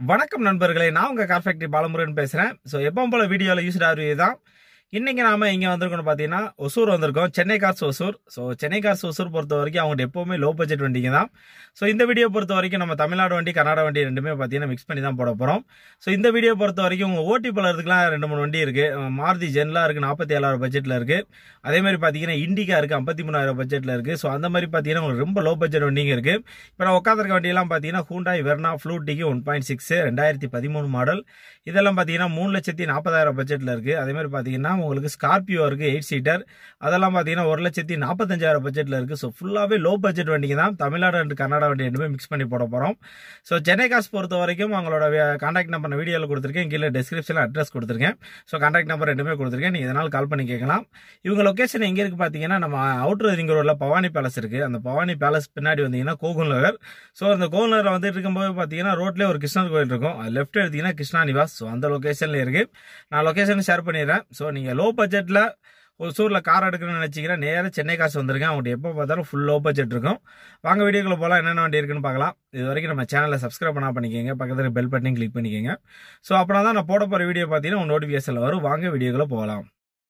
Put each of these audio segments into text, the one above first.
வணக்கம் நண்பர்களே நான் உங்கள் கார் ஃபேக்டரி பாலமுருகன் பேசுகிறேன் ஸோ எப்பவும் போல வீடியோவில் யூஸ்ட் ஆகுது தான் இன்றைக்கி நாம இங்கே வந்திருக்கோம்னு பார்த்தீங்கன்னா ஒசூர் வந்திருக்கோம் Chennai cars Hosur so Chennai cars Hosur பொறுத்த வரைக்கும் அவங்க எப்போவுமே லோ பட்ஜெட் வண்டிங்க தான் ஸோ இந்த வீடியோ பொறுத்த வரைக்கும் நம்ம தமிழ்நாடு வண்டி கர்நாடகா வண்டி ரெண்டுமே பார்த்தீங்கன்னா மிக்ஸ் பண்ணி தான் போட போகிறோம் ஸோ இந்த வீடியோ பொறுத்த வரைக்கும் உங்கள் ஓட்டி பலருக்குலாம் ரெண்டு மூணு வண்டி இருக்குது மாருதி ஜென்லாம் இருக்குது நாற்பத்தி ஏழாயிரம் பட்ஜெட்டில் இருக்குது அதே மாதிரி பார்த்தீங்கன்னா இண்டிகா இருக்குது ஐம்பத்தி மூணாயிரம் பட்ஜெட்டில் இருக்குது ஸோ அந்த மாதிரி பார்த்தீங்கன்னா உங்களுக்கு ரொம்ப லோ பட்ஜெட் வண்டிங்க இருக்குது இப்போ நான் உட்காந்துருக்க வண்டியெல்லாம் பார்த்தீங்கன்னா ஹூண்டாய் வெர்னா ஃப்ளூட்டிக்கு ஒன் பாயிண்ட் சிக்ஸ் ரெண்டாயிரத்தி பதிமூணு மாடல் இதெல்லாம் பார்த்தீங்கன்னா மூணு லட்சத்தி நாற்பதாயிரம் பட்ஜெட்டில் இருக்குது அதே மாதிரி பார்த்தீங்கன்னா உங்களுக்கு ஸ்கார்பியோ இருக்குது எயிட் சீட்டர் அதெல்லாம் பார்த்தீங்கன்னா ஒரு லட்சத்தி நாற்பத்தஞ்சாயிரம் பட்ஜெட்டில் இருக்குது ஸோ ஃபுல்லாகவே லோ பட்ஜெட் வண்டிங்க தான் தமிழ்நாடு அண்ட் கர்நாடகா வண்டி ரெண்டுமே மிக்ஸ் பண்ணி போட போகிறோம் ஸோ சென்னை காசு பொறுத்த வரைக்கும் அவங்களோட கான்டாக்ட் நம்பர் நான் வீடியோவில் கொடுத்துருக்கேன் கீழே டிஸ்கிரிப்ஷனில் அட்ரஸ் கொடுத்துருக்கேன் ஸோ கான்டாக்ட் நம்பர் ரெண்டுமே கொடுத்துருக்கேன் நீங்கள் இதனால் கால் பண்ணி கேட்கலாம் இவங்க லொக்கேஷன் எங்கே இருக்குது பார்த்தீங்கன்னா நம்ம அவுட்டர் ரிங் ரோடில் பவானி பேலஸ் இருக்குது அந்த பவானி பேலஸ் பின்னாடி வந்தீங்கன்னா கோகுல் நகர் ஸோ அந்த கோகுல் நகர் வந்துட்டு இருக்கும்போது பார்த்தீங்கன்னா ரோட்லேயே ஒரு கிருஷ்ணர் கோயில் இருக்கும் அது லெஃப்ட் எடுத்தீங்கன்னா கிருஷ்ணா நிவாஸ் ஸோ அந்த லொக்கேஷனில் இருக்குது நான் லொக்கேஷன் ஷேர் பண்ணிடுறேன் ஸோ நீங்கள் லோ பட்ஜெட்டில் ஒசூரில் கார் எடுக்கணும்னு நினச்சிங்கன்னா நேராக சென்னை காசு வந்திருக்கேன் அவங்கள்ட்ட எப்போ பார்த்தாலும் ஃபுல் லோ பட்ஜெட் இருக்கும் வாங்க வீடியோக்குள்ள போகலாம் என்னென்ன வண்டி இருக்குன்னு பார்க்கலாம் இது வரைக்கும் நம்ம சேனலை சப்ஸ்கிரைப் பண்ணா பண்ணிக்கோங்க பக்கத்தில் பெல் பட்டனையும் கிளிக் பண்ணிக்கோங்க ஸோ அப்புறம் தான் நான் போட போகிற வீடியோ பார்த்தீங்கன்னா உங்கள் நோட்டிஃபிகேஷனில் வரும் வாங்க வீடியோக்குள்ளே போகலாம்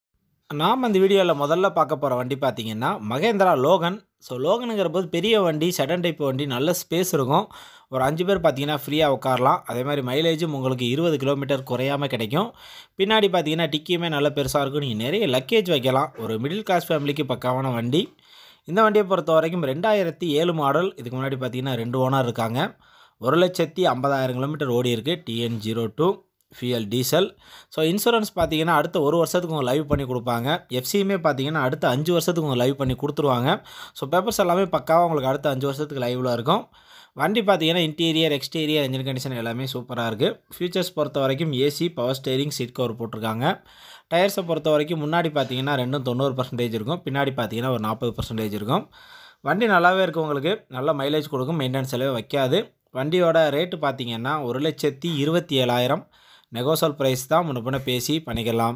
நாம் அந்த வீடியோவில் முதல்ல பார்க்க போகிற வண்டி பார்த்தீங்கன்னா மகேந்திரா லோகன் ஸோ லோகனுங்கிற போது பெரிய வண்டி சடன் டைப் வண்டி நல்ல ஸ்பேஸ் இருக்கும் ஒரு அஞ்சு பேர் பார்த்தீங்கன்னா ஃப்ரீயாக உட்காரலாம் அதே மாதிரி மைலேஜும் உங்களுக்கு இருபது கிலோமீட்டர் குறையாமல் கிடைக்கும் பின்னாடி பார்த்தீங்கன்னா டிக்கியுமே நல்ல பெருசாக இருக்கும் நீங்கள் நிறைய லக்கேஜ் வைக்கலாம் ஒரு மிடில் கிளாஸ் ஃபேமிலிக்கு பக்காவான வண்டி இந்த வண்டியை பொறுத்த வரைக்கும் ரெண்டாயிரத்தி ஏழு மாடல் இதுக்கு முன்னாடி பார்த்தீங்கன்னா ரெண்டு ஓனர் இருக்காங்க ஒரு லட்சத்தி ஐம்பதாயிரம் கிலோமீட்டர் ஓடி இருக்குது TN zero two fuel diesel so insurance பார்த்தீங்கன்னா அடுத்த ஒரு வருஷத்துக்கு உங்கள் லைவ் பண்ணி கொடுப்பாங்க எஃப்சியுமே பார்த்தீங்கன்னா அடுத்த அஞ்சு வருஷத்துக்கு உங்கள் லைவ் பண்ணி கொடுத்துருவாங்க ஸோ பேப்பர்ஸ் எல்லாமே பக்காவாக உங்களுக்கு அடுத்த அஞ்சு வருஷத்துக்கு லைவில் இருக்கும் வண்டி பார்த்தீங்கன்னா இன்டீரியர் எக்ஸ்டீரியர் என்ஜின் கண்டிஷன் எல்லாமே சூப்பராக இருக்குது ஃபியூச்சர்ஸ் பொறுத்த வரைக்கும் AC power steering seat cover போட்டிருக்காங்க டயர்ஸை பொறுத்த வரைக்கும் முன்னாடி பார்த்தீங்கன்னா ரெண்டும் தொண்ணூறு பர்சன்டேஜ் இருக்கும் பின்னாடி பார்த்தீங்கன்னா ஒரு நாற்பது பர்சன்டேஜ் இருக்கும் வண்டி நல்லாவே இருக்குது உங்களுக்கு நல்ல மைலேஜ் கொடுக்கும் மெயின்டெனன்ஸ் செலவே வைக்காது வண்டியோட ரேட்டு பார்த்தீங்கன்னா ஒரு லட்சத்தி இருபத்தி ஏழாயிரம் நெகோசல் ப்ரைஸ் தான் முன்ன பேசி பண்ணிக்கலாம்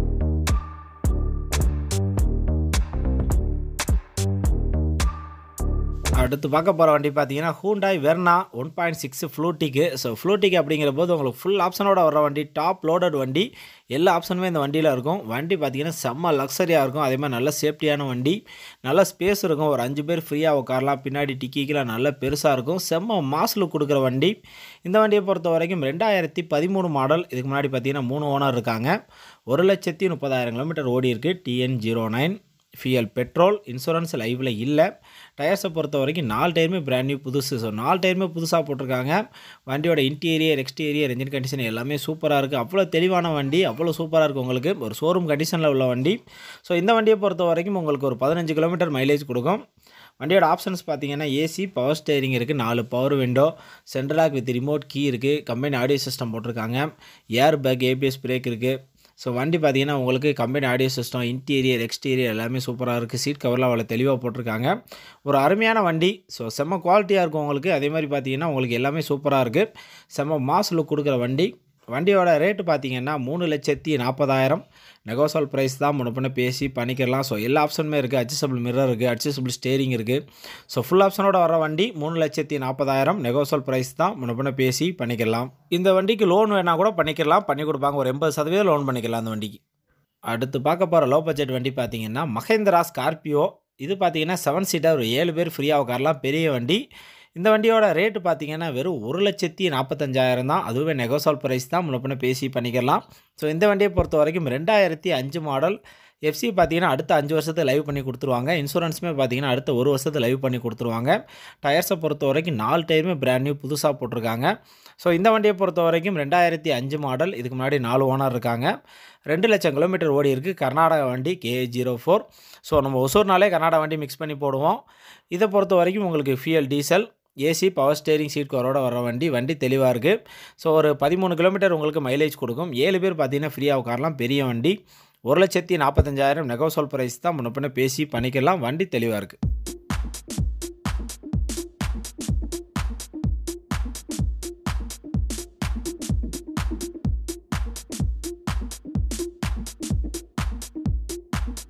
அடுத்து பார்க்க போகிற வண்டி பார்த்தீங்கன்னா Hyundai Verna one point six ஃப்ளூட்டிக்கு ஸோ ஃப்ளூட்டிக் அப்படிங்கிற போது உங்களுக்கு ஃபுல் ஆப்ஷனோட வர வண்டி டாப் லோடட் வண்டி எல்லா ஆப்ஷனுமே இந்த வண்டியில் இருக்கும் வண்டி பார்த்தீங்கன்னா செம்ம லக்ஸரியாக இருக்கும் அதே மாதிரி நல்ல சேஃப்டியான வண்டி நல்ல ஸ்பேஸ் இருக்கும் ஒரு அஞ்சு பேர் ஃப்ரீயாக உட்காரலாம் பின்னாடி டிக்கிக்கெலாம் நல்ல பெருசாக இருக்கும் செம்ம மாசில் கொடுக்குற வண்டி இந்த வண்டியை பொறுத்த வரைக்கும் ரெண்டாயிரத்தி பதிமூணு மாடல் இதுக்கு முன்னாடி பார்த்தீங்கன்னா மூணு ஓனர் இருக்காங்க ஒரு லட்சத்தி முப்பதாயிரம் கிலோமீட்டர் ஓடி இருக்குது TN zero nine fuel petrol insurance லைவில் இல்லை டயர்ஸை பொறுத்த வரைக்கும் நாலு டயருமே பிராண்ட் நியூ புதுசு ஸோ நாலு டயருமே புதுசாக போட்டிருக்காங்க வண்டியோட இன்டீரியர் எக்ஸ்டீரியர் என்ஜின் கண்டிஷன் எல்லாமே சூப்பராக இருக்குது அவ்வளோ தெளிவான வண்டி அவ்வளோ சூப்பராக இருக்குது உங்களுக்கு ஒரு ஷோரூம் கண்டிஷனில் உள்ள வண்டி ஸோ இந்த வண்டியை பொறுத்த வரைக்கும் உங்களுக்கு ஒரு பதினஞ்சு கிலோமீட்டர் மைலேஜ் கொடுக்கும் வண்டியோட ஆப்ஷன்ஸ் பார்த்தீங்கன்னா ஏசி பவர் ஸ்டேரிங் இருக்குது நாலு power window central lock with remote key இருக்குது கம்பெனி ஆடியோ சிஸ்டம் போட்டிருக்காங்க ஏர் பேக் ஏபிஎஸ் பிரேக் இருக்குது ஸோ வண்டி பார்த்தீங்கன்னா உங்களுக்கு company audio system interior exterior எல்லாமே சூப்பராக இருக்குது சீட் கவர்லாம் அவ்வளோ தெளிவாக போட்டிருக்காங்க ஒரு அருமையான வண்டி ஸோ செம்ம குவாலிட்டியாக இருக்கும் உங்களுக்கு அதே மாதிரி பார்த்தீங்கன்னா உங்களுக்கு எல்லாமே சூப்பராக இருக்குது செம்ம மாஸ் லுக் கொடுக்குற வண்டி வண்டியோட ரேட்டு பார்த்தீங்கன்னா மூணு லட்சத்தி நாற்பதாயிரம் நெகோசல் ப்ரைஸ் தான் முன்னப்பின பேசி பண்ணிக்கலாம் ஸோ எல்லா ஆப்ஷனுமே இருக்குது அட்ஜஸ்டபிள் மிரர் இருக்குது அட்ஜஸ்டபிள் ஸ்டேரிங் இருக்குது ஸோ ஃபுல் ஆப்ஷனோட வர வண்டி மூணு லட்சத்தி நாற்பதாயிரம் நெகோசல் ப்ரைஸ் தான் முன்னப்பின பேசி பண்ணிக்கலாம் இந்த வண்டிக்கு லோன் வேணால் கூட பண்ணிக்கலாம் பண்ணி கொடுப்பாங்க ஒரு எண்பது சதவீதம் லோன் பண்ணிக்கலாம் அந்த வண்டிக்கு அடுத்து பார்க்க போகிற லோ பட்ஜெட் வண்டி பார்த்தீங்கன்னா மகேந்திரா ஸ்கார்பியோ இது பார்த்தீங்கன்னா செவன் சீட்டர் ஒரு ஏழு பேர் ஃப்ரீயாக உட்காரலாம் பெரிய வண்டி இந்த வண்டியோட ரேட்டு பார்த்தீங்கன்னா வெறும் ஒரு லட்சத்தி நாற்பத்தஞ்சாயிரம் தான் அதுவே நெகோசால் ப்ரைஸ் தான் முன்னப்பின பேசி பண்ணிக்கலாம் ஸோ இந்த வண்டியை பொறுத்த வரைக்கும் ரெண்டாயிரத்தி அஞ்சு மாடல் எஃப்சி பார்த்தீங்கன்னா அடுத்த அஞ்சு வருஷத்துக்கு லைவ் பண்ணி கொடுத்துருவாங்க இன்சூரன்ஸுமே பார்த்தீங்கன்னா அடுத்த ஒரு வருஷத்துக்கு லைவ் பண்ணி கொடுத்துருவாங்க டயர்ஸை பொறுத்த வரைக்கும் நாலு டயருமே பிராண்ட் நியூ புதுசாக போட்டிருக்காங்க ஸோ இந்த வண்டியை பொறுத்த வரைக்கும் ரெண்டாயிரத்தி அஞ்சு மாடல் இதுக்கு முன்னாடி நாலு ஓனர் இருக்காங்க ரெண்டு லட்சம் கிலோமீட்டர் ஓடி இருக்குது கர்நாடகா வண்டி கே ஜீரோ ஃபோர் ஸோ நம்ம ஒசூர்னாலே கர்நாடகா வண்டி மிக்ஸ் பண்ணி போடுவோம் இதை பொறுத்த வரைக்கும் உங்களுக்கு fuel diesel AC power steering seat கவரோட வர வண்டி வண்டி தெளிவாக இருக்குது ஸோ ஒரு பதிமூணு கிலோமீட்டர் உங்களுக்கு மைலேஜ் கொடுக்கும் ஏழு பேர் பார்த்தீங்கன்னா ஃப்ரீயாக உட்காரலாம் பெரிய வண்டி ஒரு லட்சத்தி நாற்பத்தஞ்சாயிரம் நெகோசோல் ப்ரைஸ் தான் முன்னப்பின பேசி பண்ணிக்கலாம் வண்டி தெளிவாக இருக்குது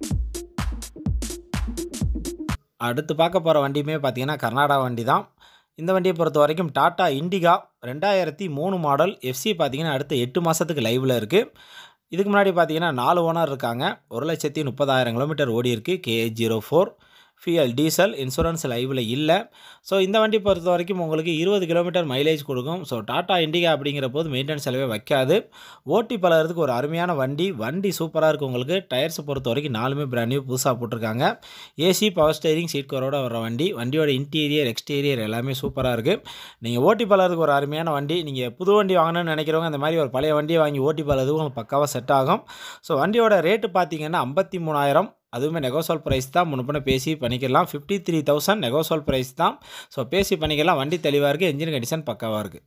அடுத்து பார்க்க போகிற வண்டியுமே பார்த்தீங்கன்னா கர்நாடகா வண்டி தான் இந்த வண்டியை பொறுத்த வரைக்கும் டாட்டா இண்டிகா ரெண்டாயிரத்தி மூணு மாடல் எஃப்சி பார்த்தீங்கன்னா அடுத்த எட்டு மாதத்துக்கு லைவில் இருக்குது இதுக்கு முன்னாடி பார்த்தீங்கன்னா நாலு ஓனர் இருக்காங்க ஒரு லட்சத்தி முப்பதாயிரம் கிலோமீட்டர் ஓடி இருக்குது KA zero four fuel diesel insurance லைவில் இல்லை ஸோ இந்த வண்டி பொறுத்த வரைக்கும் உங்களுக்கு இருபது கிலோமீட்டர் மைலேஜ் கொடுக்கும் ஸோ டாட்டா இண்டிகா அப்படிங்கிற போது மெயின்டெனன்ஸ் செலவே வைக்காது ஓட்டி பழகிறதுக்கு ஒரு அருமையான வண்டி வண்டி சூப்பராக இருக்குது உங்களுக்கு டயர்ஸ் பொறுத்த வரைக்கும் நாலுமே பிராண்ட் நியூ புதுசாக போட்டிருக்காங்க ஏசி பவர் ஸ்டேரிங் சீட் கவரோட வர வண்டி வண்டியோட இன்டீரியர் எக்ஸ்டீரியர் எல்லாமே சூப்பராக இருக்குது நீங்கள் ஓட்டி பழகிறதுக்கு ஒரு அருமையான வண்டி நீங்கள் புது வண்டி வாங்கணும்னு நினைக்கிறவங்க அந்த மாதிரி ஒரு பழைய வண்டியை வாங்கி ஓட்டி பழகிறதுக்கு உங்களுக்கு பக்காவாக செட் ஆகும் ஸோ வண்டியோட ரேட்டு பார்த்தீங்கன்னா ஐம்பத்தி மூணாயிரம் அதுவுமே நெகோசோல் ப்ரைஸ் தான் முன்ன பேசி பண்ணிக்கலாம் fifty three thousand negotiable price தான் ஸோ பேசி பண்ணிக்கலாம் வண்டி தெளிவாக இருக்குது என்ஜின் கண்டிஷன் பக்காவாக இருக்குது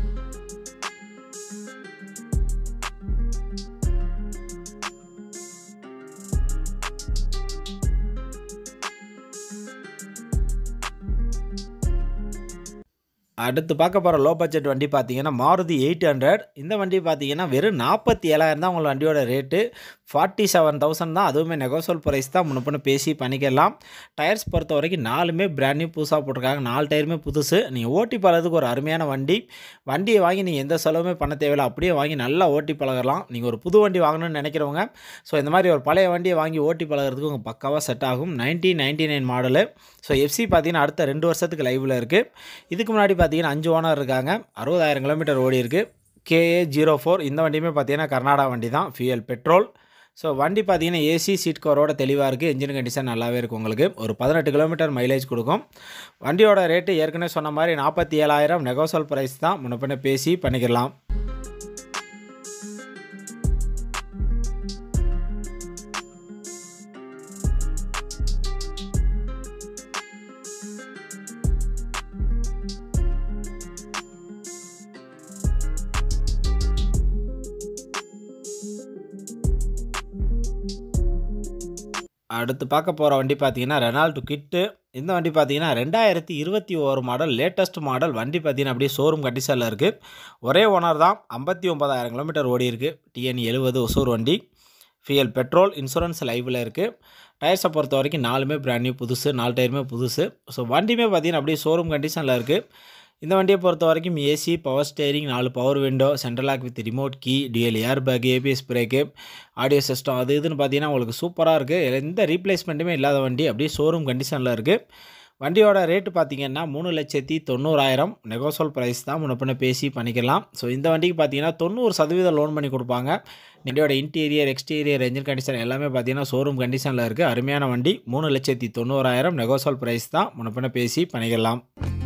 அடுத்து பார்க்க போகிற லோ பட்ஜெட் வண்டி பார்த்தீங்கன்னா மாருதி எயிட் ஹண்ட்ரட் இந்த வண்டி பார்த்தீங்கன்னா வெறும் நாற்பத்தி ஏழாயிரம் தான் உங்கள் வண்டியோட ரேட்டு ஃபார்ட்டி செவன் தௌசண்ட் தான் அதுவுமே நெகோசோல் ப்ரைஸ் தான் முன்னப்பண்ணு பேசி பண்ணிக்கலாம் டயர்ஸ் பொறுத்த வரைக்கும் நாலுமே பிராண்ட் நியூ புதுசாக போட்டிருக்காங்க நாலு டயருமே புதுசு நீங்கள் ஓட்டி பழகிறதுக்கு ஒரு அருமையான வண்டி வண்டியை வாங்கி நீங்கள் எந்த செலவுமே பண்ண தேவையில்லை அப்படியே வாங்கி நல்லா ஓட்டி பழகலாம் நீங்கள் ஒரு புது வண்டி வாங்கணும்னு நினைக்கிறவங்க ஸோ இந்த மாதிரி ஒரு பழைய வண்டியை வாங்கி ஓட்டி பழகிறதுக்கு உங்கள் பக்காவாக செட் ஆகும் nineteen ninety nine model so FC பார்த்தீங்கன்னா அடுத்த ரெண்டு வருஷத்துக்கு லைவில் இருக்குது இதுக்கு முன்னாடி பார்த்தீங்கன்னா அஞ்சு ஓனர் இருக்காங்க அறுபதாயிரம் கிலோமீட்டர் ஓடி இருக்குது கேஏ ஜீரோ ஃபோர் இந்த வண்டியுமே பார்த்தீங்கன்னா கர்நாடகா வண்டி தான் ஃபியூயல் பெட்ரோல் ஸோ வண்டி பார்த்தீங்கன்னா ஏசி சீட் கவரோட தெளிவாக இருக்குது இன்ஜின் கண்டிஷன் நல்லாவே இருக்கும் உங்களுக்கு ஒரு பதினெட்டு கிலோமீட்டர் மைலேஜ் கொடுக்கும் வண்டியோட ரேட்டு ஏற்கனவே சொன்ன மாதிரி நாற்பத்தி ஏழாயிரம் நெகோசல் ப்ரைஸ் தான் முன்னப்பின்ன பேசி பண்ணிக்கலாம் அடுத்து பார்க்க போகிற வண்டி பார்த்தீங்கன்னா ரெனால்டு கிட்டு இந்த வண்டி பார்த்தீங்கன்னா ரெண்டாயிரத்தி இருபத்தி ஒரு மாடல் லேட்டஸ்ட் மாடல் வண்டி பார்த்தீங்கன்னா அப்படியே ஷோரூம் கண்டிஷனில் இருக்குது ஒரே ஓனர் தான் ஐம்பத்தி ஒம்பதாயிரம் கிலோமீட்டர் ஓடி இருக்குது டிஎன் எழுபது ஒசூர் வண்டி ஃபியல் பெட்ரோல் இன்சூரன்ஸ் லைவில் இருக்குது டயர்ஸை பொறுத்த வரைக்கும் நாலுமே பிராண்ட் நியூ புதுசு நாலு டயருமே புதுசு ஸோ வண்டியுமே பார்த்தீங்கன்னா அப்படியே ஷோரூம் கண்டிஷனில் இருக்குது இந்த வண்டியை பொறுத்த வரைக்கும் ஏசி பவர் ஸ்டேரிங் நாலு power window central lock with remote key DL air bag ABS brake audio system அது இதுன்னு பார்த்தீங்கன்னா உங்களுக்கு சூப்பராக இருக்குது எந்த ரீப்ளேஸ்மெண்ட்டுமே இல்லாத வண்டி அப்படியே ஷோரூம் கண்டிஷனில் இருக்குது வண்டியோட ரேட்டு பார்த்தீங்கன்னா மூணு லட்சத்தி தொண்ணூறாயிரம் நெகோசோல் ப்ரைஸ் தான் முன்ன பேசி பண்ணிக்கலாம் ஸோ இந்த வண்டிக்கு பார்த்தீங்கன்னா தொண்ணூறு சதவீதம் லோன் பண்ணி கொடுப்பாங்க வண்டியோட இன்டீரியர் எக்ஸ்டீரியர் என்ஜின் கண்டிஷன் எல்லாமே பார்த்தீங்கன்னா ஷோரூம் கண்டிஷனில் இருக்குது அருமையான வண்டி மூணு லட்சத்தி தொண்ணூறாயிரம் நெகோசோல் ப்ரைஸ் தான் முன்ன பேசி பண்ணிக்கலாம்